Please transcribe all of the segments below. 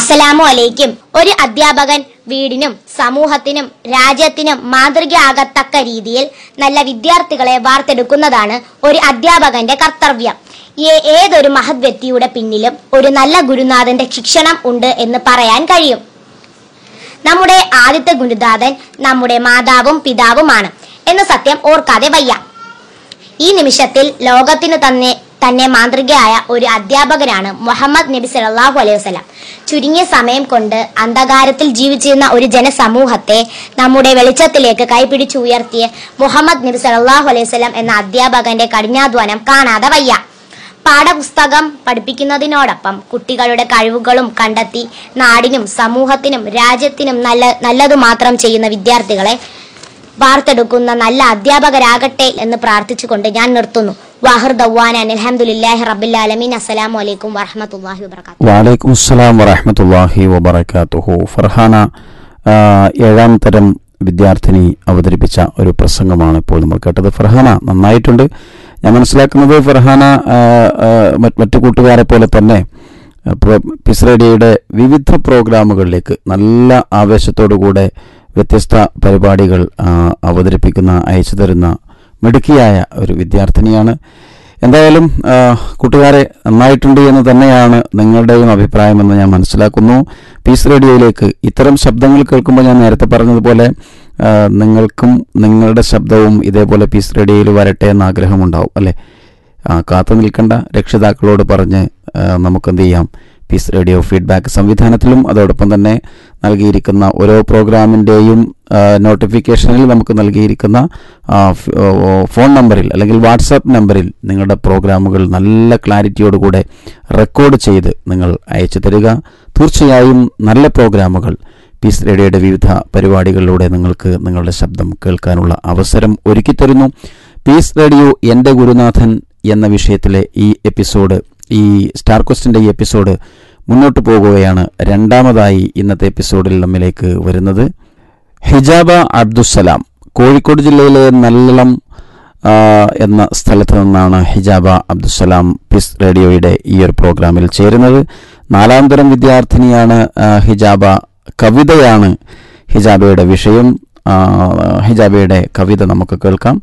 അസ്സലാമു അലൈക്കും ഒരു അധ്യാപകൻ വീടിനും സമൂഹത്തിനും രാജ്യത്തിനും മാതൃകയാകത്തക്ക രീതിയിൽ നല്ല വിദ്യാർത്ഥികളെ വാർത്തെടുക്കുന്നതാണ് ഒരു അധ്യാപകന്റെ കർത്തവ്യം ഏ- ഏതൊരു മഹത് വ്യക്തിയുടെ പിന്നിലും ഒരു നല്ല ഗുരുനാഥന്റെ ശിക്ഷണം ഉണ്ട് എന്ന് പറയാൻ കഴിയും നമ്മുടെ ആദ്യത്തെ ഗുരുനാഥൻ നമ്മുടെ മാതാവും പിതാവുമാണ് എന്ന സത്യം ഓർക്കാതെ വയ്യ ഈ നിമിഷത്തിൽ ലോകത്തിനു തന്നെ തന്നെ മാതൃകയായ ഒരു അധ്യാപകനാണ് മുഹമ്മദ് നബി സല്ലല്ലാഹു അലൈഹി വസല്ലം ചുരുങ്ങിയ സമയം കൊണ്ട് അന്ധകാരത്തിൽ ജീവിച്ചിരുന്ന ഒരു ജനസമൂഹത്തെ നമ്മുടെ വെളിച്ചത്തിലേക്ക് കൈപിടിച്ചുയർത്തിയ മുഹമ്മദ് നബി സല്ലല്ലാഹു അലൈഹി വസല്ലം എന്ന അധ്യാപകന്റെ കഠിനാധ്വാനം കാണാതെ വയ്യ പാഠപുസ്തകം പഠിപ്പിക്കുന്നതിനോടൊപ്പം കുട്ടികളുടെ കഴിവുകളും കണ്ടെത്തി നാടിനും സമൂഹത്തിനും രാജ്യത്തിനും നല്ല നല്ലതു മാത്രം ചെയ്യുന്ന വിദ്യാർത്ഥികളെ വാർത്തെടുക്കുന്ന നല്ല അധ്യാപകരാകട്ടെ എന്ന് പ്രാർത്ഥിച്ചുകൊണ്ട് ഞാൻ നിർത്തുന്നു വാഹിർ ദവാനാൻ അലഹമുല്ലാഹി റബിൻ അസ്സലാമു അലൈക്കും വറഹമത്തല്ലാഹി വബർക്കാത്തു വാലൈക്കും അസ്സലാം വറഹമത്തല്ലാഹി വബറകാതുഹു ഫർഹാന ആ, ഏഴാം തരം വിദ്യാർത്ഥിനി അവതരിപ്പിച്ച ഒരു പ്രസംഗമാണ് ഇപ്പോൾ നമ്മൾ കേട്ടത് ഫർഹാന നന്നായിട്ടുണ്ട് ഞാൻ മനസ്സിലാക്കുന്നത് ഫർഹാന ആ, ആ, മറ്റ് മറ്റു കൂട്ടുകാരെ പോലെ തന്നെ ആ, പ്രോ- പിസ് റേഡിയോയുടെ വിവിധ പ്രോഗ്രാമുകളിലേക്ക് നല്ല ആവേശത്തോടുകൂടെ വ്യത്യസ്ത പരിപാടികൾ ആ, അവതരിപ്പിക്കുന്ന അയച്ചു തരുന്ന മിടുക്കിയായ ഒരു വിദ്യാർത്ഥിനിയാണ് എന്തായാലും ആ, കൂട്ടുകാരെ നന്നായിട്ടുണ്ട് എന്ന് തന്നെയാണ് നിങ്ങളുടെയും അഭിപ്രായമെന്ന് ഞാൻ മനസ്സിലാക്കുന്നു പീസ് റേഡിയോയിലേക്ക് ഇത്തരം ശബ്ദങ്ങൾ കേൾക്കുമ്പോൾ ഞാൻ നേരത്തെ പറഞ്ഞതുപോലെ ആ, നിങ്ങൾക്കും നിങ്ങളുടെ ശബ്ദവും ഇതേപോലെ പീസ് റേഡിയോയിൽ വരട്ടെ എന്ന് ആഗ്രഹമുണ്ടാവും അല്ലേ ആ, കാത്തു നിൽക്കേണ്ട രക്ഷിതാക്കളോട് പറഞ്ഞ് ആ, നമുക്കെന്ത് ചെയ്യാം പീസ് റേഡിയോ ഫീഡ്ബാക്ക് സംവിധാനത്തിലും അതോടൊപ്പം തന്നെ നൽകിയിരിക്കുന്ന ഓരോ പ്രോഗ്രാമിൻ്റെയും നോട്ടിഫിക്കേഷനിൽ നമുക്ക് നൽകിയിരിക്കുന്ന ആ, ഫ്- ഓ, ഓ, ഫോൺ നമ്പറിൽ അല്ലെങ്കിൽ വാട്സാപ്പ് നമ്പറിൽ നിങ്ങളുടെ പ്രോഗ്രാമുകൾ നല്ല ക്ലാരിറ്റിയോടുകൂടെ റെക്കോർഡ് ചെയ്ത് നിങ്ങൾ അയച്ചു തരിക തീർച്ചയായും നല്ല പ്രോഗ്രാമുകൾ പീസ് റേഡിയോയുടെ വിവിധ പരിപാടികളിലൂടെ നിങ്ങൾക്ക് നിങ്ങളുടെ ശബ്ദം കേൾക്കാനുള്ള അവസരം ഒരുക്കിത്തരുന്നു പീസ് റേഡിയോ എൻ്റെ ഗുരുനാഥൻ എന്ന വിഷയത്തിലെ ഈ എപ്പിസോഡ് ഈ സ്റ്റാർ ക്വസ്റ്റിൻ്റെ ഈ എപ്പിസോഡ് മുന്നോട്ട് പോകുകയാണ് രണ്ടാമതായി ഇന്നത്തെ എപ്പിസോഡിൽ നമ്മിലേക്ക് വരുന്നത് ഹിജാബ അബ്ദുസലാം കോഴിക്കോട് ജില്ലയിലെ നല്ലളം ആ, എന്ന സ്ഥലത്ത് നിന്നാണ് ഹിജാബ അബ്ദുസലാം പിസ് റേഡിയോയുടെ ഈ ഒരു പ്രോഗ്രാമിൽ ചേരുന്നത് നാലാം തരം വിദ്യാർത്ഥിനിയാണ് ആ, ഹിജാബ കവിതയാണ് ഹിജാബയുടെ വിഷയം ആ, ഹിജാബയുടെ കവിത നമുക്ക് കേൾക്കാം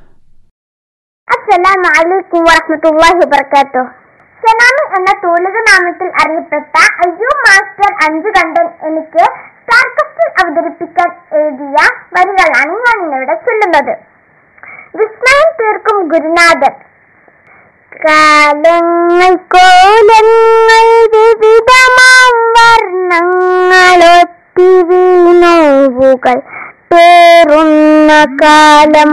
അസ്സലാമു അലൈക്കും വറഹ്മത്തുള്ളാഹി വബറകാതുഹു സനാമി എന്ന തൂലിക നാമത്തിൽ അറിയപ്പെട്ട അയ്യോ മാസ്റ്റർ അഞ്ചു കണ്ടൻ എനിക്ക് സാർക്കസ്റ്റിൽ അവതരിപ്പിക്കാൻ എഴുതിയ വരികളാണ് ഞാൻ ഇന്നിവിടെ ചൊല്ലുന്നത് വിസ്മയം തീർക്കും ഗുരുനാഥൻ കാലങ്ങൾ കോലങ്ങൾ വിവിധമാം വർണ്ണങ്ങളൊത്തിരി നോവുകൾ പേറുന്ന കാലം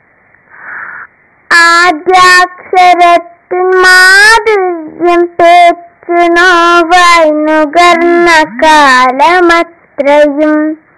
ആദ്യാക്ഷരത്തിൻ മാധുര്യം പേച്ചു നോവായി നുകർന്ന കാലമത്രയും